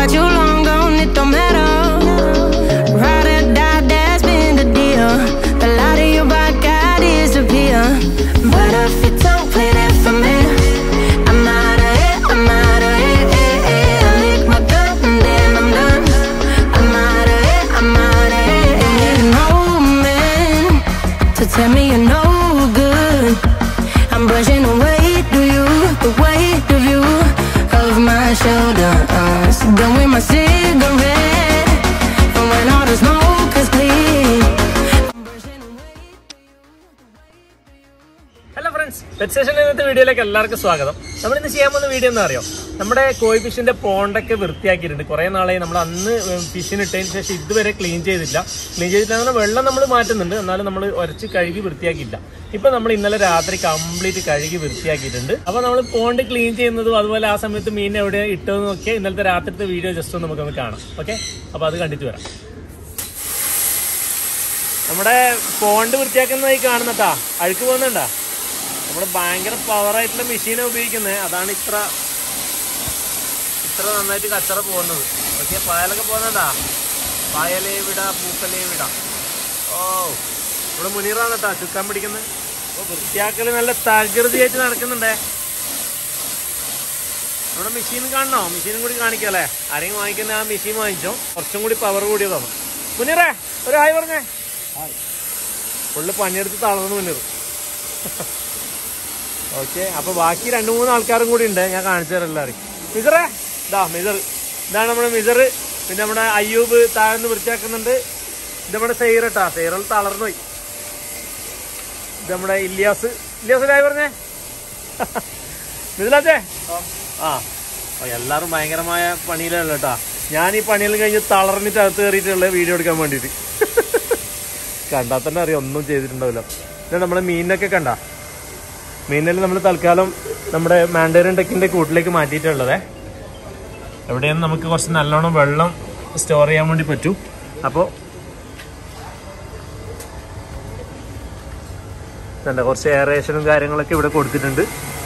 but you long gone, it don't matter. Ride or die, that's been the deal. The light of your bike, I disappear. But if you don't play that for me, I'm out of it, I'm out of it. eh, eh. I lick my gun and then I'm done. I'm out of it, I'm out of it. eh. Need an old man to tell me you're no good. I'm brushing the weight of you, the weight of you, of my shoulders. Done with my cigarette, and when all the smoke is clear, I'm brushing the weight of you, the weight of you. Hello friends pet station ഇന്നത്തെ വീഡിയോയിലേക്ക് എല്ലാവർക്കും സ്വാഗതം നമ്മൾ ഇന്ന് ചെയ്യാൻ പോകുന്ന video എന്താ അറിയോ നമ്മുടെ കോഴി ഫിഷിന്റെ പോണ്ടൊക്കെ വൃത്തിയാക്കിയിട്ടുണ്ട് കുറെ നാളായി നമ്മൾ അന്ന് ഫിഷിന് ഇട്ടതിന് ശേഷം ഇതുവരെ ക്ലീൻ ചെയ്തില്ല ക്ലീൻ ചെയ്തില്ല അങ്ങനെ വെള്ളം നമ്മൾ മാറ്റുന്നുണ്ട് എന്നാലും നമ്മൾ ഉരച്ച് കഴുകി വൃത്തിയാക്കിയില്ല ഇപ്പൊ നമ്മൾ ഇന്നലെ രാത്രി കംപ്ലീറ്റ് കഴുകി വൃത്തിയാക്കിയിട്ടുണ്ട് അപ്പൊ നമ്മൾ പോണ്ട് ക്ലീൻ ചെയ്യുന്നതും അതുപോലെ ആ സമയത്ത് മീൻ എവിടെ ഇട്ടതെന്നും ഒക്കെ ഇന്നലത്തെ രാത്രിത്തെ വീഡിയോ ജസ്റ്റ് ഒന്ന് നമുക്കൊന്ന് കാണാം ഓക്കെ അപ്പൊ അത് കണ്ടിട്ട് വരാം നമ്മുടെ പോണ്ട് വൃത്തിയാക്കുന്നതായി കാണുന്നട്ടാ അഴുക്ക് പോകുന്നുണ്ടാ നമ്മൾ ഭയങ്കര പവറായിട്ടുള്ള മെഷീനാണ് ഉപയോഗിക്കുന്നത് അതാണ് ഇത്ര ഇത്ര നന്നായിട്ട് കച്ചറ പോകുന്നത് ഓക്കെ പായലൊക്കെ പോകുന്നതാ പായലേ വിട പൂക്കലേ വിട ഓ ഇവിടെ മുനീറാണ് കേട്ടാ ചുക്കാൻ പിടിക്കുന്നത് അപ്പോൾ വൃത്തിയാക്കൽ നല്ല തകൃതിയായിട്ട് നടക്കുന്നുണ്ടേ നമ്മുടെ മെഷീൻ കാണണോ മെഷീനും കൂടി കാണിക്കാല്ലേ ആരെങ്കിലും വാങ്ങിക്കുന്ന ആ മെഷീൻ വാങ്ങിച്ചോ കുറച്ചും കൂടി പവർ കൂടിയതാണ് മുനീറേ ഒരു ഹായ് പറഞ്ഞേ ഫുള്ള് പണിയെടുത്ത് തളർന്നു മുന്നീർ ഓക്കെ അപ്പൊ ബാക്കി രണ്ടു മൂന്ന് ആൾക്കാരും കൂടി ഉണ്ട് ഞാൻ കാണിച്ചു തരാം എല്ലാവരും മിസറേ ഇതാ മിസർ ഇതാണ് നമ്മുടെ മിസർ പിന്നെ നമ്മുടെ അയ്യൂബ് താഴ്ന്ന് വൃത്തിയാക്കുന്നുണ്ട് ഇത് നമ്മുടെ സെയ്റട്ടാ സെയ്റൽ തളർന്നു പോയി ഇത് നമ്മുടെ ഇല്യാസ് ഇല്യാസ് രായി പറഞ്ഞേ മിസിലാച്ചേ ആ ഓ, എല്ലാവരും ഭയങ്കരമായ പണിയിലല്ല കേട്ടാ ഞാൻ ഈ പണിയെല്ലാം കഴിഞ്ഞ് തളർന്നിട്ട് അകത്ത് കയറിയിട്ടുള്ള വീഡിയോ എടുക്കാൻ വേണ്ടിയിട്ട് കണ്ടാൽ തന്നെ അറിയാം ഒന്നും ചെയ്തിട്ടുണ്ടാവില്ല ഇത് നമ്മളെ മീനിനൊക്കെ കണ്ട മീനിൽ നമ്മൾ തൽക്കാലം നമ്മുടെ മാൻഡേറിയൻ ടെക്കിന്റെ കൂട്ടിലേക്ക് മാറ്റിയിട്ടുള്ളതേ എവിടെയും നമുക്ക് കുറച്ച് നല്ലോണം വെള്ളം സ്റ്റോർ ചെയ്യാൻ വേണ്ടി പറ്റൂ അപ്പോൾ കണ്ട കുറച്ച് എയറേഷനും കാര്യങ്ങളൊക്കെ ഇവിടെ കൊടുത്തിട്ടുണ്ട്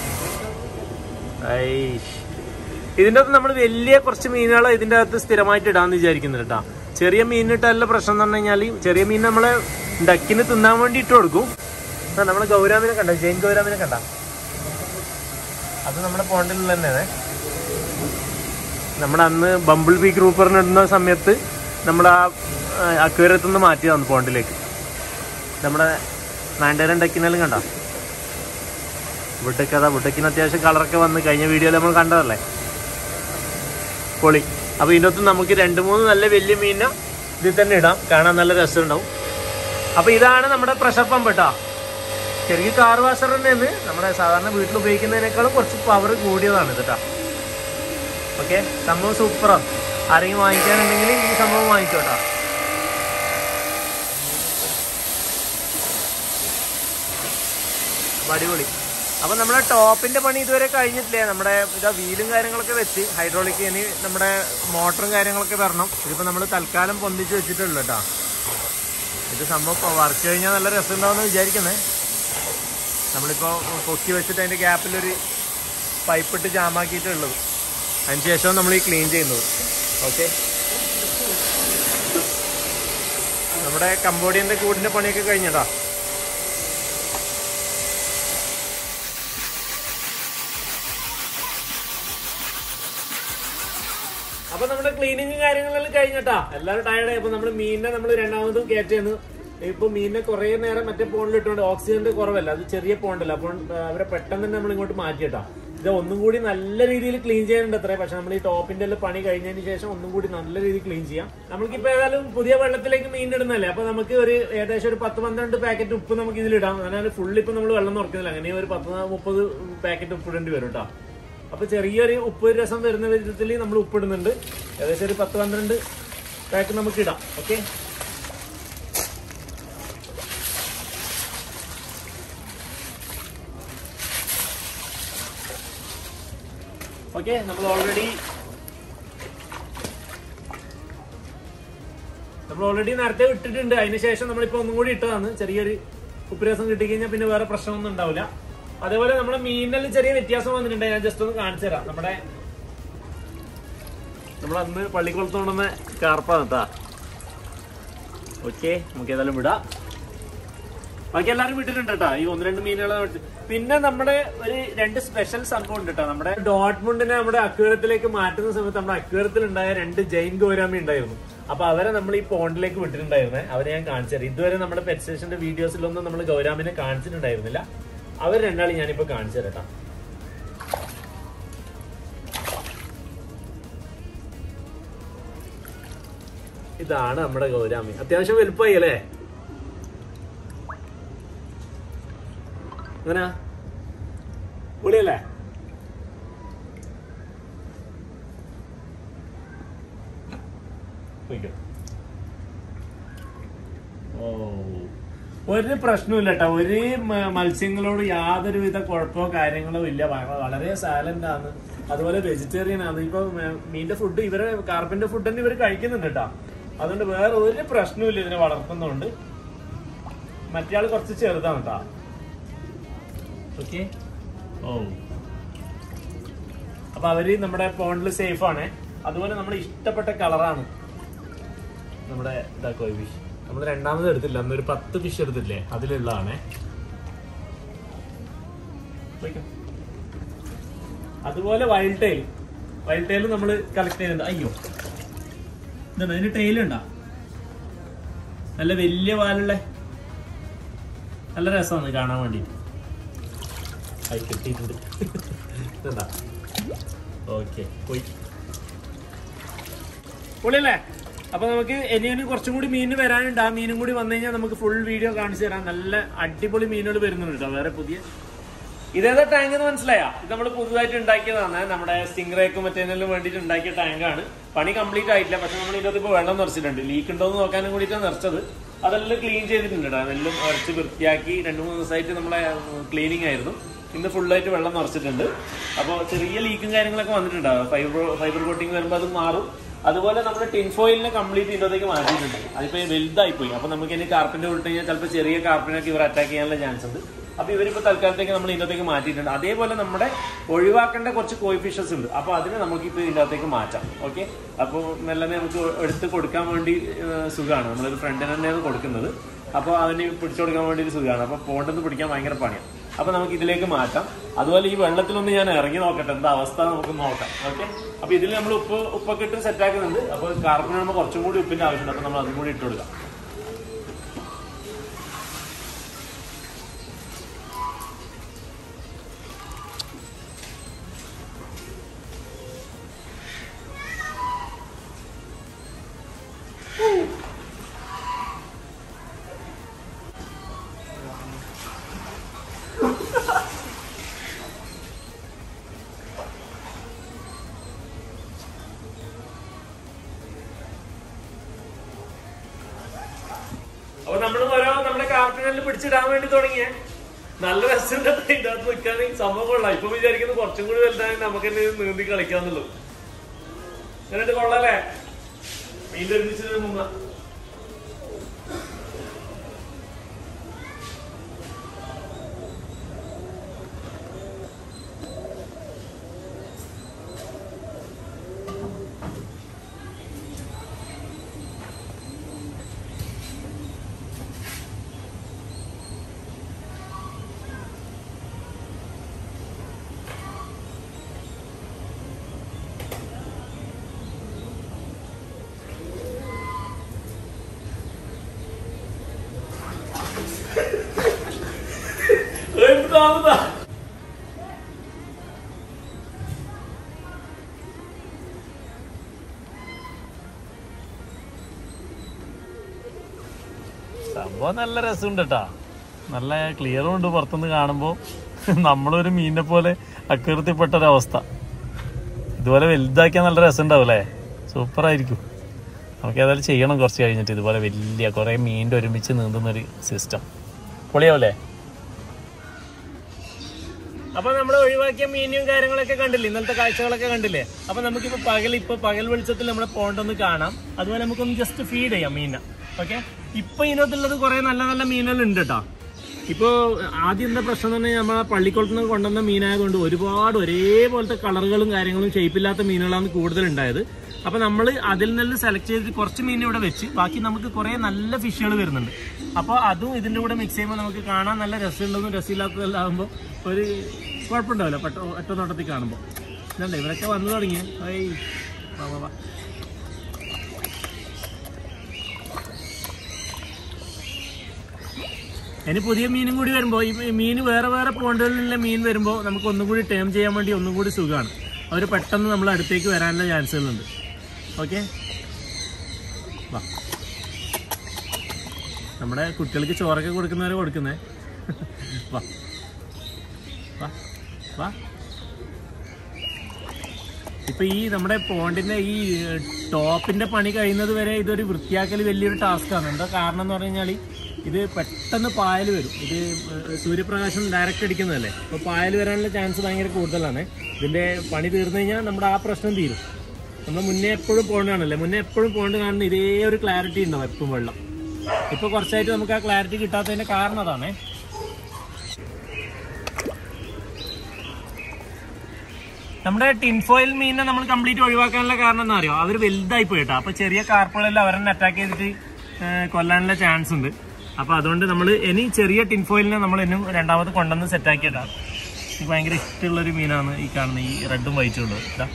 ഐഷ്. ഇതിന്റെ അകത്ത് നമ്മൾ വലിയ കുറച്ച് മീനുകൾ ഇതിന്റെ അകത്ത് സ്ഥിരമായിട്ട് ഇടാന്ന് വിചാരിക്കുന്നുണ്ട് കേട്ടോ ചെറിയ മീനിട്ടല്ല പ്രശ്നം എന്ന് പറഞ്ഞു കഴിഞ്ഞാൽ ചെറിയ മീൻ നമ്മളെ ഡക്കിന് തിന്നാൻ വേണ്ടി ഇട്ട് കൊടുക്കും ആ, നമ്മളെ ഗൗരാമിനെ കണ്ട ജെയിൻ ഗൗരാമിനെ കണ്ട അത് നമ്മുടെ പോണ്ടിലുള്ള തന്നെയാണ് നമ്മുടെ അന്ന് ബമ്പിൾ ബി ഗ്രൂപ്പറിന് ഇടുന്ന സമയത്ത് നമ്മൾ ആ അക്വേരത്തിൽ നിന്ന് മാറ്റിയതാണ് പോണ്ടിലേക്ക് നമ്മുടെ മാൻഡേരൻ ഡക്കിനെല്ലാം കണ്ട വിട്ടക്ക് അതാ വിട്ടക്കിന് അത്യാവശ്യം കളറൊക്കെ വന്ന് കഴിഞ്ഞ വീഡിയോയിൽ നമ്മൾ കണ്ടതല്ലേ പൊളി അപ്പൊ ഇതിനകത്ത് നമുക്ക് രണ്ട് മൂന്ന് നല്ല വലിയ മീനിനെ ഇതിൽ തന്നെ ഇടാം കാണാൻ നല്ല രസമുണ്ടാവും അപ്പൊ ഇതാണ് നമ്മുടെ പ്രഷർ പമ്പ് കേട്ടോ ചെറിയ കാർ വാഷർ തന്നെയാണ് നമ്മുടെ സാധാരണ വീട്ടിൽ ഉപയോഗിക്കുന്നതിനേക്കാളും കുറച്ച് പവർ കൂടിയതാണ് ഇത് കേട്ടോ ഓക്കെ സംഭവം സൂപ്പറാണ് ആരെങ്കിലും വാങ്ങിക്കാനുണ്ടെങ്കിൽ ഈ സംഭവം വാങ്ങിക്കോട്ടോ അപ്പൊ അടിപൊളി അപ്പൊ നമ്മുടെ ടോപ്പിന്റെ പണി ഇതുവരെ കഴിഞ്ഞിട്ടില്ലേ നമ്മുടെ ഇതാ വീലും കാര്യങ്ങളൊക്കെ വെച്ച് ഹൈഡ്രോളിക് ഇനി നമ്മുടെ മോട്ടറും കാര്യങ്ങളൊക്കെ വരണം ഇതിപ്പോ നമ്മൾ തൽക്കാലം പൊന്തിച്ച് വെച്ചിട്ടുള്ളൂ കേട്ടോ ഇത് സംഭവം വർക്ക് കഴിഞ്ഞാൽ നല്ല രസം ഉണ്ടാവുമെന്ന് വിചാരിക്കുന്നേ നമ്മളിപ്പോ പൊക്കി വെച്ചിട്ട് അതിന്റെ ഗ്യാപ്പിലൊരു പൈപ്പ് ഇട്ട് ജാമാക്കിയിട്ടുള്ളത് അതിന് ശേഷം നമ്മൾ ഈ ക്ലീൻ ചെയ്യുന്നത് ഓക്കെ നമ്മുടെ കംബോഡിയന്റെ കൂടിന്റെ പണിയൊക്കെ കഴിഞ്ഞതാ അപ്പൊ നമ്മുടെ ക്ലീനിങ് കാര്യങ്ങളെല്ലാം കഴിഞ്ഞിട്ടാ എല്ലാവരും ടയർഡായി അപ്പൊ നമ്മൾ മീനിനെ നമ്മൾ രണ്ടാമതും കയറ്റുന്നു ഇപ്പൊ മീനിനെ കുറെ നേരം മറ്റേ പോണ്ടിൽ ഇട്ടുകൊണ്ട് ഓക്സിജന്റെ കുറവല്ല അത് ചെറിയ പോണ്ടല്ല അപ്പോൾ ആ, അവരെ പെട്ടെന്ന് തന്നെ നമ്മൾ ഇങ്ങോട്ട് മാറ്റിയിട്ടാ ഇത് ഒന്നും കൂടി നല്ല രീതിയിൽ ക്ലീൻ ചെയ്യാനുണ്ട് അത്രേ പക്ഷെ നമ്മൾ ഈ ടോപ്പിന്റെ എല്ലാം പണി കഴിഞ്ഞതിന് ശേഷം ഒന്നും കൂടി നല്ല രീതിയിൽ ക്ലീൻ ചെയ്യാം നമുക്കിപ്പോ ഏതായാലും പുതിയ വെള്ളത്തിലേക്ക് മീൻ ഇടുന്നല്ലേ അപ്പൊ നമുക്ക് ഒരു ഏകദേശം ഒരു പത്ത് പന്ത്രണ്ട് പാക്കറ്റ് ഉപ്പ് നമുക്ക് ഇതിലിടാം അങ്ങനെ ഫുള്ള് ഇപ്പൊ നമ്മൾ വെള്ളം നിറക്കുന്നില്ല അങ്ങനെ ഒരു പത്ത് മുപ്പത് പാക്കറ്റ് ഉപ്പ് ഇടേണ്ടി വരും കേട്ടോ അപ്പൊ ചെറിയൊരു ഉപ്പ് രസം വരുന്ന വിധത്തിൽ നമ്മൾ ഉപ്പിടുന്നുണ്ട് ഏകദേശം ഒരു പത്ത് പന്ത്രണ്ട് പാക്ക് നമുക്ക് ഇടാം ഓക്കെ ഓക്കെ നമ്മൾ ഓൾറെഡി നമ്മൾ ഓൾറെഡി നേരത്തെ ഇട്ടിട്ടുണ്ട് അതിന് ശേഷം നമ്മളിപ്പോ ഒന്നും കൂടി ഇട്ടതാണ് ചെറിയൊരു ഉപ്പുരസം കിട്ടിക്കഴിഞ്ഞാൽ പിന്നെ വേറെ പ്രശ്നമൊന്നും ഉണ്ടാവില്ല അതേപോലെ നമ്മുടെ മീനിൽ ചെറിയ വ്യത്യാസം വന്നിട്ടുണ്ട് ഞാൻ ജസ്റ്റ് ഒന്ന് കാണിച്ചു തരാം നമ്മുടെ നമ്മൾ അന്ന് പള്ളിക്കുളത്ത് കൊണ്ടുവന്ന കാർപ്പാണ് കേട്ടാ ഓക്കെ നമുക്ക് ഏതായാലും വിടാം ബാക്കി എല്ലാവരും വിട്ടിട്ടുണ്ട് കേട്ടോ ഈ ഒന്ന് രണ്ട് മീനുകളെ വിട്ട് പിന്നെ നമ്മുടെ ഒരു രണ്ട് സ്പെഷ്യൽ സംഭവം ഉണ്ട് കേട്ടോ നമ്മുടെ ഡോട്ട്മുണ്ടിനെ നമ്മുടെ അക്വേറത്തിലേക്ക് മാറ്റുന്ന സമയത്ത് നമ്മുടെ അക്വേറത്തിൽ ഉണ്ടായ രണ്ട് ജൈൻ ഗോരാമി ഉണ്ടായിരുന്നു അപ്പൊ അവരെ നമ്മൾ ഈ പോണ്ടിലേക്ക് വിട്ടിട്ടുണ്ടായിരുന്നേ അവരെ ഞാൻ കാണിച്ചു തരാം ഇതുവരെ നമ്മുടെ പെറ്റ് സ്റ്റേഷന്റെ വീഡിയോസിലൊന്നും നമ്മൾ ഗൗരാമിനെ കാണിച്ചിട്ടുണ്ടായിരുന്നില്ല അവർ രണ്ടാളും ഞാനിപ്പോ കാണിച്ചു തരാം ട്ടോ. ഇതാണ് നമ്മുടെ ഗൗരാമി അത്യാവശ്യം വലുപ്പമായി അല്ലേ എങ്ങനാ പൊളിയല്ലേ പോയിക്കോ. ഓ ഒരു പ്രശ്നമില്ല കേട്ടോ ഒരു മ- മത്സ്യങ്ങളോട് യാതൊരുവിധ കുഴപ്പമോ കാര്യങ്ങളോ ഇല്ല വ- വളരെ സാലന്റ് ആണ് അതുപോലെ വെജിറ്റേറിയൻ ആണ് ഇപ്പൊ മ- മീന്റെ ഫുഡ് ഇവരെ കാർപ്പിന്റെ ഫുഡ് തന്നെ ഇവർ കഴിക്കുന്നുണ്ട് കേട്ടോ അതുകൊണ്ട് വേറെ ഒരു പ്രശ്നവും ഇതിനെ വളർത്തുന്നതുകൊണ്ട് മറ്റേ ആള് കുറച്ച് ചെറുതാണ് കേട്ടോ ഓക്കെ ഓ അപ്പൊ അവര് നമ്മുടെ പോണ്ടിൽ സേഫ് ആണ് അതുപോലെ നമ്മുടെ ഇഷ്ടപ്പെട്ട കളറാണ് നമ്മുടെ ഇതാ കോയി ഫിഷ് നമ്മൾ രണ്ടാമത് എടുത്തില്ല അന്ന് ഒരു പത്ത് ഫിഷ് എടുത്തില്ലേ അതിലുള്ളതാണേ പോയിക്കോ. അതുപോലെ വൈൽഡ് ടൈൽ വൈൽഡ് ടൈൽ നമ്മൾ കളക്ട് ചെയ്യുന്നുണ്ട് അയ്യോ ഇതാണ് അതിന് ടൈൽ ഉണ്ടാ നല്ല വലിയ വാലുള്ള നല്ല രസമാണ് കാണാൻ വേണ്ടി ആയി കിട്ടിയിട്ടുണ്ട് ഇതെന്താ ഓക്കെ പോയി പൊളിയല്ലേ അപ്പൊ നമുക്ക് ഇനിയും കുറച്ചും കൂടി മീൻ വരാനുണ്ട് ആ മീനും കൂടി വന്നു കഴിഞ്ഞാൽ നമുക്ക് ഫുൾ വീഡിയോ കാണിച്ചു തരാം നല്ല അടിപൊളി മീനുകൾ വരുന്നുണ്ട് കേട്ടോ വേറെ പുതിയ ഇതേതാ ടാങ്ക് എന്ന് മനസ്സിലായാ ഇത് നമ്മൾ പുതുതായിട്ട് ഉണ്ടാക്കിയതാണ് നമ്മുടെ സ്റ്റിംഗ്രേക്കും മറ്റേതിനും വേണ്ടിയിട്ട് ഉണ്ടാക്കിയ ടാങ്കാണ് പണി കംപ്ലീറ്റ് ആയിട്ടില്ല പക്ഷെ നമ്മൾ ഇതിനകത്ത് ഇപ്പോൾ വെള്ളം നിറച്ചിട്ടുണ്ട് ലീക്ക് ഉണ്ടോ എന്ന് നോക്കാനും കൂടിയിട്ടാണ് നിറച്ചത് അതെല്ലാം ക്ലീൻ ചെയ്തിട്ടുണ്ട് കേട്ടോ അതെല്ലാം ഉരച്ച് വൃത്തിയാക്കി രണ്ട് മൂന്ന് ദിവസമായിട്ട് നമ്മളെ ക്ലീനിങ് ആയിരുന്നു ഇന്ന് ഫുള്ളായിട്ട് വെള്ളം നിറച്ചിട്ടുണ്ട് അപ്പോൾ ചെറിയ ലീക്കും കാര്യങ്ങളൊക്കെ വന്നിട്ടുണ്ടാവും ഫൈബർ ഫൈബർ കോട്ടിങ് വരുമ്പോൾ അത് മാറും അതുപോലെ നമ്മൾ ടിൻ ഫോയിലിനെ കംപ്ലീറ്റ് ഇതിനകത്തേക്ക് മാറ്റിയിട്ടുണ്ട് അതിപ്പോ വലുതായി പോയി അപ്പൊ നമുക്ക് ഇനി കാർപ്പിന്റെ വിട്ട് കഴിഞ്ഞാൽ ചിലപ്പോൾ ചെറിയ കാർപ്പിനൊക്കെ ഇവർ അറ്റാക്ക് ചെയ്യാനുള്ള ചാൻസ് ഉണ്ട് അപ്പൊ ഇവരിപ്പോ തൽക്കാലത്തേക്ക് നമ്മൾ ഇതിനകത്തേക്ക് മാറ്റിയിട്ടുണ്ട് അതേപോലെ നമ്മുടെ ഒഴിവാക്കേണ്ട കുറച്ച് കോയിഫിഷ്യസ് ഉണ്ട് അപ്പൊ അതിനെ നമുക്ക് ഇപ്പൊ ഇതിനകത്തേക്ക് മാറ്റാം ഓക്കെ അപ്പോൾ മെല്ലനെ നമുക്ക് എടുത്ത് കൊടുക്കാൻ വേണ്ടി സുഖമാണ് നമ്മളൊരു ഫ്രണ്ടിന് തന്നെയാണ് കൊടുക്കുന്നത് അപ്പോൾ അവന് പിടിച്ചു കൊടുക്കാൻ വേണ്ടി ഒരു സുഖമാണ് അപ്പൊ പോണ്ടെന്ന് പിടിക്കാൻ ഭയങ്കര പണിയാണ് അപ്പൊ നമുക്ക് ഇതിലേക്ക് മാറ്റാം അതുപോലെ ഈ വെള്ളത്തിലൊന്ന് ഞാൻ ഇറങ്ങി നോക്കട്ടെ എന്താ അവസ്ഥ നമുക്ക് നോക്കാം ഓക്കെ അപ്പൊ ഇതിൽ നമ്മൾ ഉപ്പ് ഉപ്പൊക്കെ ഇട്ട് സെറ്റ് ആക്കുന്നുണ്ട് അപ്പൊ കാർബൺ നമ്മൾ കുറച്ചും കൂടി ഉപ്പിന്റെ ആവശ്യമുണ്ട് അപ്പൊ നമ്മൾ അതും കൂടി ഇട്ട് കൊടുക്കാം അപ്പൊ നമ്മൾ ഓരോ നമ്മുടെ കാർപ്പിനെല്ലാം പിടിച്ചിടാൻ വേണ്ടി തുടങ്ങിയേ നല്ല രസമുണ്ട് ഇതിന്റെ അകത്ത് നിൽക്കാൻ സംഭവം കൊള്ളാം ഇപ്പൊ വിചാരിക്കുന്നത് കുറച്ചും കൂടി വലുതായി നമുക്ക് തന്നെ ഇത് നീന്തി കളിക്കാന്നുള്ളൂ എന്നിട്ട് കൊള്ളാല്ലേ മീൻ്റെ ഒരുമിച്ച് മുങ്ങ എന്താ സംഭവം നല്ല രസമുണ്ട് കേട്ടാ നല്ല ക്ലിയറും ഉണ്ട് പുറത്തുനിന്ന് കാണുമ്പോൾ നമ്മളൊരു മീനിനെ പോലെ അക്കീർത്തിപ്പെട്ട ഒരവസ്ഥ ഇതുപോലെ വലുതാക്കിയാൽ നല്ല രസം ഉണ്ടാവും അല്ലേ സൂപ്പറായിരിക്കും നമുക്ക് ഏതായാലും ചെയ്യണം കുറച്ച് കഴിഞ്ഞിട്ട് ഇതുപോലെ വലിയ കുറേ മീനിൻ്റെ ഒരുമിച്ച് നീന്തുന്നൊരു സിസ്റ്റം പൊളിയാവല്ലേ അപ്പൊ നമ്മൾ ഒഴിവാക്കിയ മീനും കാര്യങ്ങളൊക്കെ കണ്ടില്ലേ ഇന്നലത്തെ കാഴ്ചകളൊക്കെ കണ്ടില്ലേ അപ്പൊ നമുക്കിപ്പോ പകൽ ഇപ്പൊ പകൽ വെളിച്ചത്തിൽ നമ്മുടെ പോണ്ടൊന്ന് കാണാം അതുപോലെ നമുക്കൊന്ന് ജസ്റ്റ് ഫീഡ് ചെയ്യാം മീനിനെ ഓക്കെ ഇപ്പൊ ഇതിനകത്തുള്ളത് കുറെ നല്ല നല്ല മീനുകൾ ഉണ്ട് കേട്ടോ ഇപ്പോ ആദ്യം എന്താ പ്രശ്നം എന്ന് പറഞ്ഞാൽ നമ്മളെ പള്ളിക്കുളത്ത് നിന്ന് കൊണ്ടുവന്ന മീനായതുകൊണ്ട് ഒരുപാട് ഒരേപോലത്തെ കളറുകളും കാര്യങ്ങളും ഷേപ്പില്ലാത്ത മീനുകളാണ് കൂടുതൽ ഉണ്ടായത് അപ്പൊ നമ്മൾ അതിൽ നിന്ന് സെലക്ട് ചെയ്തിട്ട് കുറച്ച് മീൻ ഇവിടെ വെച്ച് ബാക്കി നമുക്ക് കുറെ നല്ല ഫിഷുകൾ വരുന്നുണ്ട് അപ്പോൾ അതും ഇതിന്റെ കൂടെ മിക്സ് ചെയ്യുമ്പോൾ നമുക്ക് കാണാൻ നല്ല രസമുള്ളതും രസമില്ലാത്തതെല്ലാം ആകുമ്പോൾ ഒരു കുഴപ്പമുണ്ടാവില്ല പെട്ട ഒറ്റ നോട്ടത്തിൽ കാണുമ്പോൾ ഇതുണ്ട് ഇവരൊക്കെ വന്നു തുടങ്ങി ഏയ് വാ വാ വാ ഇനി പുതിയ മീനും കൂടി വരുമ്പോൾ ഈ മീൻ വേറെ വേറെ പോണ്ടുകളിലുള്ള മീൻ വരുമ്പോൾ നമുക്ക് ഒന്നും കൂടി ടേം ചെയ്യാൻ വേണ്ടി ഒന്നും കൂടി സുഖമാണ് അവർ പെട്ടെന്ന് നമ്മൾ അടുത്തേക്ക് വരാനുള്ള ചാൻസുകളുണ്ട് ഓക്കെ വാ നമ്മുടെ കുട്ടികൾക്ക് ചോറൊക്കെ കൊടുക്കുന്നവരെ കൊടുക്കുന്നേ വാ വാ വാ ഇപ്പൊ ഈ നമ്മുടെ പോണ്ടിന്റെ ഈ ടോപ്പിന്റെ പണി കഴിയുന്നത് വരെ ഇതൊരു വൃത്തിയാക്കൽ വലിയൊരു ടാസ്ക്കാണ് എന്താ കാരണം എന്ന് പറഞ്ഞു കഴിഞ്ഞാൽ ഇത് പെട്ടെന്ന് പായൽ വരും ഇത് ഏഹ് സൂര്യപ്രകാശം ഡയറക്റ്റ് അടിക്കുന്നതല്ലേ അപ്പോൾ പായൽ വരാനുള്ള ചാൻസ് ഭയങ്കര കൂടുതലാണ് ഇതിന്റെ പണി തീർന്നു കഴിഞ്ഞാൽ നമ്മുടെ ആ പ്രശ്നം തീരും നമ്മൾ മുന്നേ എപ്പോഴും പോണ്ടാണല്ലേ മുന്നേ എപ്പോഴും പോണ്ട് കാണുന്ന ഇതേ ഒരു ക്ലാരിറ്റി ഉണ്ടാവും എപ്പം വെള്ളം ഇപ്പൊ കുറച്ചായിട്ട് നമുക്ക് ആ ക്ലാരിറ്റി കിട്ടാത്തതിന്റെ കാരണം അതാണേ നമ്മുടെ ടിൻഫോയിൽ മീനിനെ നമ്മൾ കംപ്ലീറ്റ് ഒഴിവാക്കാനുള്ള കാരണം എന്താ അറിയോ അവർ വലുതായി പോയിട്ടാ അപ്പൊ ചെറിയ കാർപ്പുകളെല്ലാം അവരെന്നെ അറ്റാക്ക് ചെയ്തിട്ട് ഏഹ്, കൊല്ലാനുള്ള ചാൻസ് ഉണ്ട് അപ്പൊ അതുകൊണ്ട് നമ്മൾ ഇനി ചെറിയ ടിൻഫോയിലിനെ നമ്മൾ ഇന്നും രണ്ടാമത് കൊണ്ടുവന്ന് സെറ്റാക്കിയിട്ടാ എനിക്ക് ഭയങ്കര ഇഷ്ടമുള്ള ഒരു മീനാണ് ഈ കാണുന്ന ഈ റെഡും വൈറ്റും ഉള്ളത് ഇതാ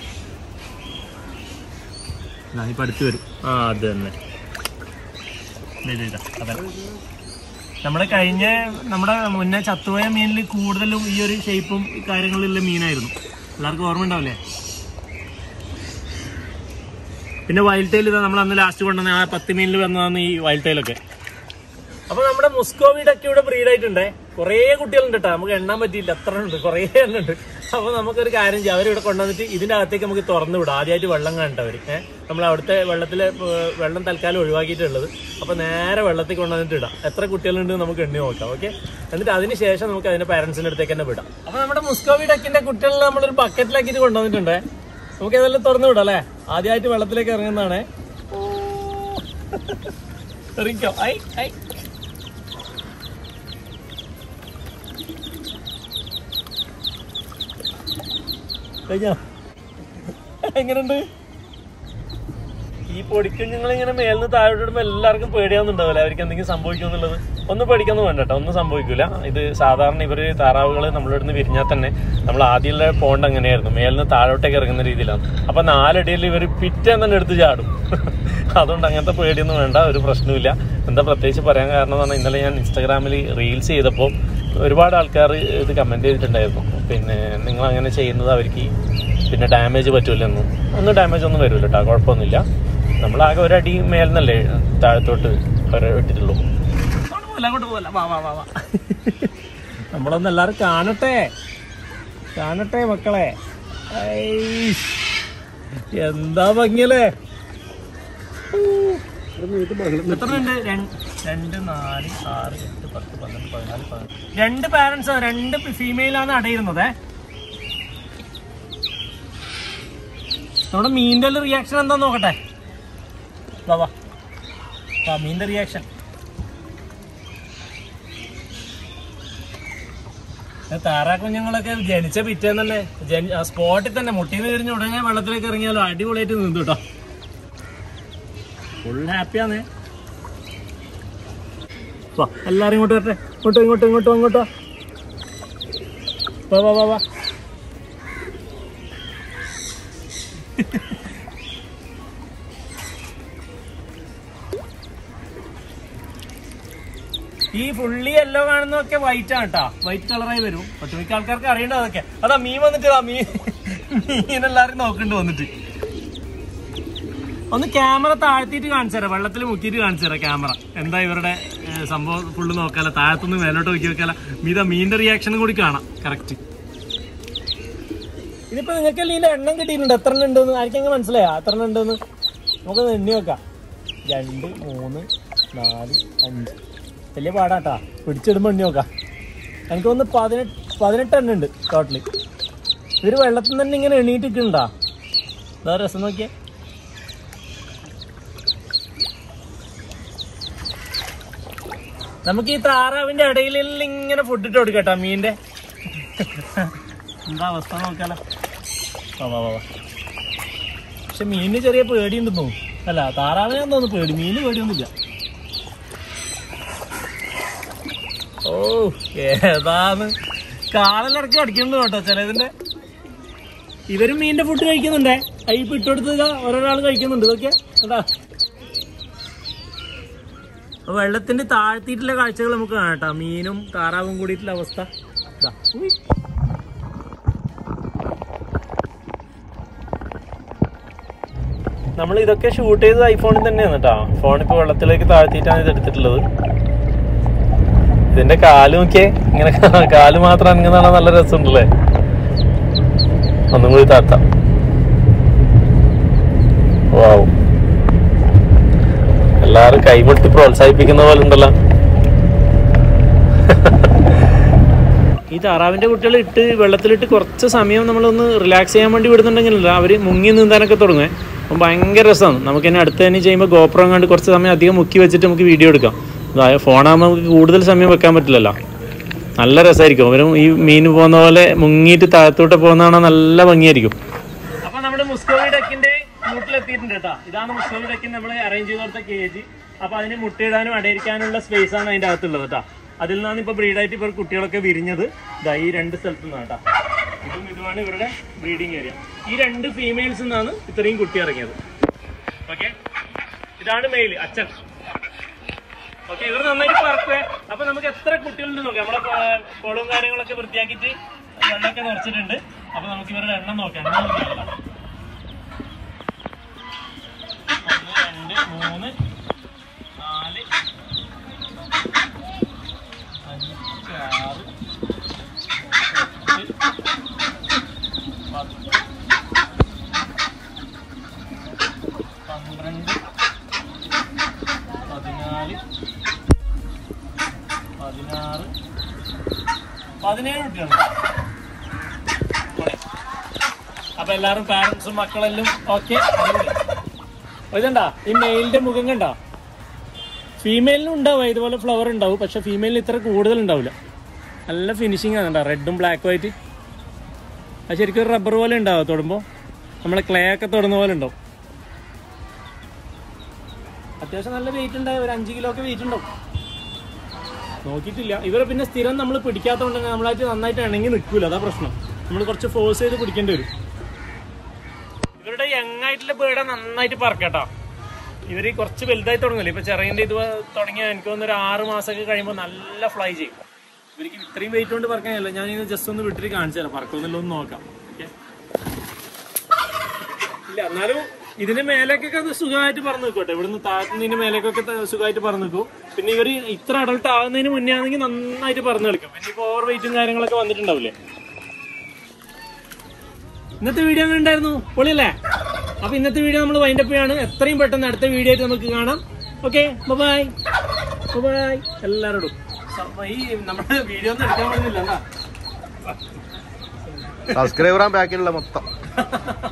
ഇതാ, ഇപ്പൊ അടുത്ത് വരും ആ അത് തന്നെ ദേ, ദേ, ഇതാ, അതെ നമ്മുടെ കഴിഞ്ഞ നമ്മുടെ മുന്നേ ചത്തുപോയ മീനിൽ കൂടുതലും ഈ ഒരു ഷേപ്പും കാര്യങ്ങളിലുള്ള മീനായിരുന്നു എല്ലാവർക്കും ഓർമ്മ ഉണ്ടാവില്ലേ പിന്നെ വൈൽഡ് ടൈൽ ഇതാ നമ്മൾ അന്ന് ലാസ്റ്റ് കൊണ്ടുവന്ന ആ പത്ത് മീനിൽ വന്നതാണ് ഈ വൈൽഡ് ടൈലൊക്കെ അപ്പൊ നമ്മുടെ മുസ്കോവിഡൊക്കെ ഇവിടെ ബ്രീഡ് ആയിട്ടുണ്ട് കുറേ കുട്ടികളുണ്ട് കേട്ടോ നമുക്ക് എണ്ണാൻ പറ്റിയില്ല അത്ര ഉണ്ട് കുറേ എണ്ണം ഉണ്ട് അപ്പൊ നമുക്കൊരു കാര്യം ചെയ്യാം അവരിവിടെ കൊണ്ടുവന്നിട്ട് ഇതിന്റെ അകത്തേക്ക് നമുക്ക് തുറന്നു വിടാം ആദ്യമായിട്ട് വെള്ളം കാണട്ടവർ ഏഹ് നമ്മൾ അവിടുത്തെ വെള്ളത്തിലെ ഏർ, വെള്ളം തൽക്കാലം ഒഴിവാക്കിയിട്ടുള്ളത് അപ്പൊ നേരെ വെള്ളത്തിൽ കൊണ്ടുവന്നിട്ട് ഇടാം എത്ര കുട്ടികളുണ്ട് നമുക്ക് എണ്ണി നോക്കാം ഓക്കെ എന്നിട്ട് അതിന് ശേഷം നമുക്ക് അതിന്റെ പാരന്റ്സിന്റെ അടുത്തേക്ക് തന്നെ വിടാം അപ്പൊ നമ്മുടെ മുസ്കോവിഡക്കിന്റെ കുട്ടികളെ നമ്മളൊരു ബക്കറ്റിലാക്കിയിട്ട് കൊണ്ടുവന്നിട്ടുണ്ട് നമുക്ക് ഇതെല്ലാം തുറന്നു വിടാം അല്ലേ ആദ്യമായിട്ട് വെള്ളത്തിലേക്ക് ഇറങ്ങുന്നതാണ് എറിക്കോ ഐ ഐ കഴിഞ്ഞോ എങ്ങനെയുണ്ട് ഈ പൊടിക്കുഞ്ഞുങ്ങൾ ഇങ്ങനെ മേലിന്ന് താഴോട്ട് ഇടുമ്പോൾ എല്ലാവർക്കും പേടിയാവുന്നുണ്ടാവില്ല അവർക്ക് എന്തെങ്കിലും സംഭവിക്കുമെന്നുള്ളത് ഒന്നും പേടിക്കൊന്നും വേണ്ട കേട്ടോ ഒന്നും സംഭവിക്കില്ല ഇത് സാധാരണ ഇവർ താറാവുകൾ നമ്മളുടെ അടുത്ത് വിരിഞ്ഞാൽ തന്നെ നമ്മൾ ആദ്യമുള്ള പോണ്ട് അങ്ങനെയായിരുന്നു മേലിന്ന് താഴോട്ടേക്ക് ഇറങ്ങുന്ന രീതിയിലാണ് അപ്പൊ നാലടിയിൽ ഇവർ പിറ്റേന്ന് തന്നെ എടുത്ത് ചാടും അതുകൊണ്ട് അങ്ങനത്തെ പേടിയൊന്നും വേണ്ട ഒരു പ്രശ്നമില്ല എന്താ പ്രത്യേകിച്ച് പറയാൻ കാരണം എന്ന് പറഞ്ഞാൽ ഇന്നലെ ഞാൻ ഇൻസ്റ്റാഗ്രാമിൽ റീൽസ് ചെയ്തപ്പോൾ ഒരുപാട് ആൾക്കാർ ഇത് കമന്റ് ചെയ്തിട്ടുണ്ടായിരുന്നു പിന്നെ നിങ്ങൾ അങ്ങനെ ചെയ്യുന്നത് അവർക്ക് പിന്നെ ഡാമേജ് പറ്റൂലെന്നും ഒന്നും ഡാമേജ് ഒന്നും വരില്ല കേട്ടോ കുഴപ്പമൊന്നുമില്ല നമ്മളാകെ ഒരടി മേലെന്നല്ലേ താഴത്തോട്ട് ഒരു ഇട്ടിട്ടുള്ളൂ അങ്ങോട്ട് പോകല വാ വാ വാ വാ നമ്മളൊന്ന് എല്ലാവരും കാണട്ടെ കാണട്ടെ മക്കളെ ഐ, എന്താ ഭംഗിയല്ലേ എത്ര ഉണ്ട് രണ്ട് രണ്ട് നാല് ആറ് എട്ട് പത്ത് പന്ത്രണ്ട് പതിനാല് പതിനഞ്ച് രണ്ട് പാരന്റ്സ് രണ്ട് ഫീമെയിലാണ് അടയിരുന്നത് നമ്മുടെ മീനിന്റെ റിയാക്ഷൻ എന്താ നോക്കട്ടെ വാ വാ വാ മീനിന്റെ റിയാക്ഷൻ താറാ കുഞ്ഞുങ്ങളൊക്കെ ജനിച്ച പിറ്റേന്ന് തന്നെ ജനി- ആ സ്പോട്ടിൽ തന്നെ മുട്ടിന്ന് വിരിഞ്ഞ ഉടനെ വെള്ളത്തിലേക്ക് ഇറങ്ങിയാലോ അടിപൊളിയായിട്ട് നിന്നു കേട്ടോ ഫുൾ ഹാപ്പിയാന്നേ വാ എല്ലാരും ഇങ്ങോട്ട് വരട്ടെ ഇങ്ങോട്ടോ ഇങ്ങോട്ടോ ഇങ്ങോട്ടോ ഇങ്ങോട്ടോ വാ വാ വാ വാ ഈ ഫുള്ളി യെല്ലോ കാണുന്നതൊക്കെ വൈറ്റ് ആണ് കേട്ടോ വൈറ്റ് കളറായി വരും ഒട്ടുമിക്ക ആൾക്കാർക്ക് അറിയേണ്ട അതൊക്കെ അതാ മീൻ വന്നിട്ട് ആ മീൻ മീൻ എല്ലാരും നോക്കണ്ട് വന്നിട്ട് ഒന്ന് ക്യാമറ താഴ്ത്തിയിട്ട് കാണിച്ചു തരാം വെള്ളത്തിൽ മുക്കിയിട്ട് കാണിച്ചു തരാം ക്യാമറ എന്താ ഇവരുടെ ഏ, സംഭവം ഫുള്ള് നോക്കാല താഴത്തുനിന്ന് മേലോട്ട് നോക്കി നോക്കാല മീത മീനിന്റെ റിയാക്ഷനും കൂടി കാണാം കറക്റ്റ് ഇതിപ്പോ നിങ്ങൾക്ക് ഇതിന്റെ എണ്ണം കിട്ടിയിട്ടുണ്ട് എത്ര എണ്ണം ഉണ്ടെന്ന് ആർക്കെങ്കിലും മനസ്സിലായോ എത്ര എണ്ണം ഉണ്ടെന്ന് നമുക്കൊന്ന് എണ്ണി നോക്കാം രണ്ട് മൂന്ന് നാല് അഞ്ച് വലിയ പാടാട്ടാ പിടിച്ചിടുമ്പോ എണ്ണി നോക്കാം എനിക്ക് ഒന്ന് പതിനെട്ട് പതിനെട്ട് എണ്ണം ഉണ്ട് ടോട്ടല് ഇവര് വെള്ളത്തിൽ നിന്ന് തന്നെ ഇങ്ങനെ എണ്ണീറ്റിട്ടുണ്ടാ എന്താ രസം നോക്കിയേ നമുക്ക് ഈ താറാവിന്റെ ഇടയിൽ ഇങ്ങനെ ഫുഡ് ഇട്ട് കൊടുക്കട്ടോ മീനിന്റെ എന്താ അവസ്ഥ നോക്കാലോ വാ വാ വാ വാ പക്ഷെ മീനിന് ചെറിയ പേടിയുണ്ടെന്ന് തോന്നുന്നു അല്ല താറാവിനെ തോന്നുന്നു പേടി മീന് പേടിയൊന്നുമില്ല ഓ ഏതാന്ന് കാലിലിറക്കി അടിക്കുന്നു കേട്ടോ ചിലതിന്റെ ഇവരും മീനിന്റെ ഫുഡ് കഴിക്കുന്നുണ്ടേ കൈ ഇപ്പൊ ഇട്ടുകൊടുത്ത് ഇതാ ഓരോരാൾ കഴിക്കുന്നുണ്ട് ഇതൊക്കെ എന്താ അപ്പൊ വെള്ളത്തിന്റെ താഴ്ത്തിയിട്ടുള്ള കാഴ്ചകൾ നമുക്ക് കാണാം കേട്ടോ മീനും താറാവും കൂടിയിട്ടുള്ള അവസ്ഥ ഇതാ ഉയ്. നമ്മൾ ഇതൊക്കെ ഷൂട്ട് ചെയ്തത് ഐഫോണിൽ തന്നെയാണ് കേട്ടോ ഫോൺ ഇപ്പൊ വെള്ളത്തിലേക്ക് താഴ്ത്തിയിട്ടാണ് ഇത് എടുത്തിട്ടുള്ളത് ഇതിന്റെ കാല് നോക്കിയേ ഇങ്ങനെ കാല് മാത്രം അനങ്ങുന്നതാണ് നല്ല രസമുണ്ടല്ലേ ഒന്നും കൂടി താത്താം വാവ് എല്ലാരും കൈമുട്ടി പ്രോത്സാഹിപ്പിക്കുന്ന പോലെ ഉണ്ടല്ലോ ഈ താറാവിന്റെ കുട്ടികൾ ഇട്ട് വെള്ളത്തിലിട്ട് കുറച്ച് സമയം നമ്മളൊന്ന് റിലാക്സ് ചെയ്യാൻ വേണ്ടി വിടുന്നുണ്ടെങ്കിലല്ല അവർ മുങ്ങി നീന്താനൊക്കെ തുടങ്ങുക അപ്പം ഭയങ്കര രസമാണ് നമുക്ക് തന്നെ അടുത്ത് തന്നെ ചെയ്യുമ്പോൾ ഗോപ്രം കണ്ട് കുറച്ച് സമയം അധികം മുക്കി വെച്ചിട്ട് നമുക്ക് വീഡിയോ എടുക്കാം ഫോണാകുമ്പോൾ നമുക്ക് കൂടുതൽ സമയം വെക്കാൻ പറ്റില്ലല്ലോ നല്ല രസമായിരിക്കും അവരും ഈ മീൻ പോകുന്ന പോലെ മുങ്ങിയിട്ട് താഴത്തോട്ട് പോകുന്നതാണ് നല്ല ഭംഗിയായിരിക്കും അപ്പൊ നമ്മുടെ മുസ്കോവി ഡക്കിന്റെ കൂട്ടിലെത്തിയിട്ടുണ്ട് കേട്ടോ ഇതാണ് മുസ്കോവി ഡക്കിന് നമ്മൾ അറേഞ്ച് ചെയ്ത് കൊടുത്ത കേജ് അപ്പൊ അതിന് മുട്ടയിടാനും അടയിരിക്കാനുള്ള സ്പേസ് ആണ് അതിന്റെ അകത്തുള്ളത് കേട്ടോ അതിൽ നിന്നാണ് ഇപ്പൊ ബ്രീഡായിട്ട് ഇപ്പൊ കുട്ടികളൊക്കെ വിരിഞ്ഞത് ഇതാ ഈ രണ്ട് സ്ഥലത്തു നിന്നാണ് കേട്ടോ ഇതും ഇതുമാണ് ഇവരുടെ ബ്രീഡിംഗ് ഏരിയ ഈ രണ്ട് ഫീമെയിൽസ് നിന്നാണ് ഇത്രയും കുട്ടി ഇറങ്ങിയത് ഓക്കെ ഇതാണ് മെയിൽ അച്ഛൻ ഓക്കെ ഇവർ നന്നായിട്ട് പറക്കുവേ അപ്പൊ നമുക്ക് എത്ര കുട്ടികളുണ്ട് നോക്കാം നമ്മളെ കൊ- കുളവും കാര്യങ്ങളൊക്കെ വൃത്തിയാക്കിയിട്ട് വെള്ളമൊക്കെ നിറച്ചിട്ടുണ്ട് അപ്പൊ നമുക്ക് ഇവരുടെ എണ്ണം നോക്കാം എണ്ണം നോക്കിയാലോ ഒന്ന് രണ്ട് മൂന്ന് നാല് അഞ്ച് ആറ് എട്ട് പത്ത് പന്ത്രണ്ട് പതിനാല് പതിനാറ് പതിനേഴ് കുട്ടികളുണ്ട് അപ്പൊ എല്ലാരും പാരന്റ്സും മക്കളെല്ലാം ഓക്കെ ഇതുണ്ടാ ഈ മെയിലിന്റെ മുഖം കണ്ടാ ഫീമെയിലിനും ഉണ്ടാവും ഇതുപോലെ ഫ്ലവർ ഉണ്ടാവും പക്ഷെ ഫീമെയിലിന് ഇത്ര കൂടുതൽ ഉണ്ടാവില്ല നല്ല ഫിനിഷിംഗ് ആണ് കേട്ടോ റെഡും ബ്ലാക്കും ആയിട്ട് അത് ശരിക്കും ഒരു റബ്ബർ പോലെ ഉണ്ടാവും തൊടുമ്പോൾ നമ്മളെ ക്ലേ ഒക്കെ തൊടുന്ന പോലെ ഉണ്ടാവും അത്യാവശ്യം നല്ല വെയിറ്റ് ഉണ്ടാവും ഒരു അഞ്ച് കിലോ ഒക്കെ വെയിറ്റ് ഉണ്ടാവും നോക്കിയിട്ടില്ല ഇവരെ പിന്നെ സ്ഥിരം നമ്മൾ പിടിക്കാത്തതുകൊണ്ട് തന്നെ നമ്മളായിട്ട് നന്നായിട്ട് ഇണങ്ങി നിൽക്കൂല അതാ പ്രശ്നം നമ്മൾ കുറച്ച് ഫോഴ്സ് ചെയ്ത് പിടിക്കേണ്ടി വരും ഇവരുടെ യങ് ആയിട്ടുള്ള ബേർഡ് നന്നായിട്ട് പറക്കട്ടോ ഇവർ കുറച്ച് വലുതായി തുടങ്ങില്ല ഇപ്പൊ ചെറിയന്റെ ഇത് തുടങ്ങിയ എനിക്ക് തോന്നുന്നു ഒരു ആറ് മാസമൊക്കെ കഴിയുമ്പോൾ നല്ല ഫ്ലൈ ചെയ്യും ഇവർക്ക് ഇത്രയും വെയിറ്റ് കൊണ്ട് പറക്കാനല്ല ഞാൻ ഇത് ജസ്റ്റ് ഒന്ന് വിട്ടിട്ട് കാണിച്ചു തരാം പറക്കുന്നില്ല ഒന്ന് നോക്കാം ഓക്കെ ഇല്ല എന്നാലും ഇതിന്റെ മേലേക്കൊക്കെ അത് സുഖമായിട്ട് പറന്ന് നിൽക്കട്ടെ ഇവിടുന്ന് താഴ്ത്തുന്നതിന്റെ മേലേക്കൊക്കെ ത- സുഖമായിട്ട് പറന്ന് നിൽക്കും പിന്നെ ഇവര് ഇത്ര അഡൾട്ട് ആവുന്നതിന് മുന്നേ ആണെങ്കിൽ നന്നായിട്ട് പറന്ന് കളിക്കും പിന്നെ ഇപ്പൊ ഓവർ വെയിറ്റും കാര്യങ്ങളൊക്കെ വന്നിട്ടുണ്ടാവില്ലേ ഇന്നത്തെ വീഡിയോ അങ്ങനെ ഉണ്ടായിരുന്നു പൊളിയല്ലേ അപ്പൊ ഇന്നത്തെ വീഡിയോ നമ്മൾ വൈൻഡപ്പ് ചെയ്യാണ് എത്രയും പെട്ടെന്ന് അടുത്ത വീഡിയോ ആയിട്ട് നമുക്ക് കാണാം ഓക്കെ ബൈ ബൈ എല്ലാവരോടും അപ്പൊ ഈ നമ്മുടെ വീഡിയോ ഒന്നും എടുക്കാൻ പറ്റുന്നില്ല എന്താ സബ്സ്ക്രൈബർ ബാക്കിലുള്ള മൊത്തം